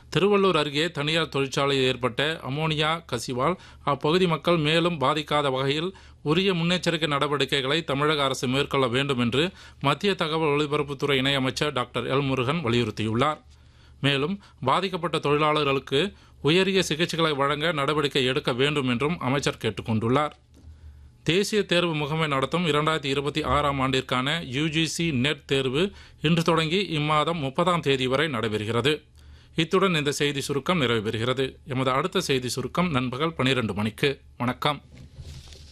திருவள்ளூர் அருகே தனியார் தொழிற்சாலையில் ஏற்பட்ட அமோனியா கசிவால் அப்பகுதி மக்கள் மேலும் பாதிக்காத வகையில் உரிய முன்னெச்சரிக்கை நடவடிக்கைகளை தமிழக அரசு மேற்கொள்ள வேண்டும் என்று மத்திய தகவல் ஒலிபரப்புத்துறை இணையமைச்சர் டாக்டர் எல் முருகன் வலியுறுத்தியுள்ளார் மேலும் பாதிக்கப்பட்ட தொழிலாளர்களுக்கு உயரிய சிகிச்சைகளை வழங்க நடவடிக்கை எடுக்க வேண்டும் என்றும் அமைச்சர் கேட்டுக்கொண்டுள்ளார் தேசிய தேர்வு முகமை நடத்தும் இரண்டாயிரத்தி இருபத்தி ஆறாம் ஆண்டிற்கான யுஜிசி நெட் தேர்வு இன்று தொடங்கி இம்மாதம் முப்பதாம் தேதி வரை நடைபெறுகிறது இத்துடன் இந்த செய்தி சுருக்கம் நிறைவு பெறுகிறது எமது அடுத்த செய்தி சுருக்கம் நண்பகல் பனிரெண்டு மணிக்கு வணக்கம்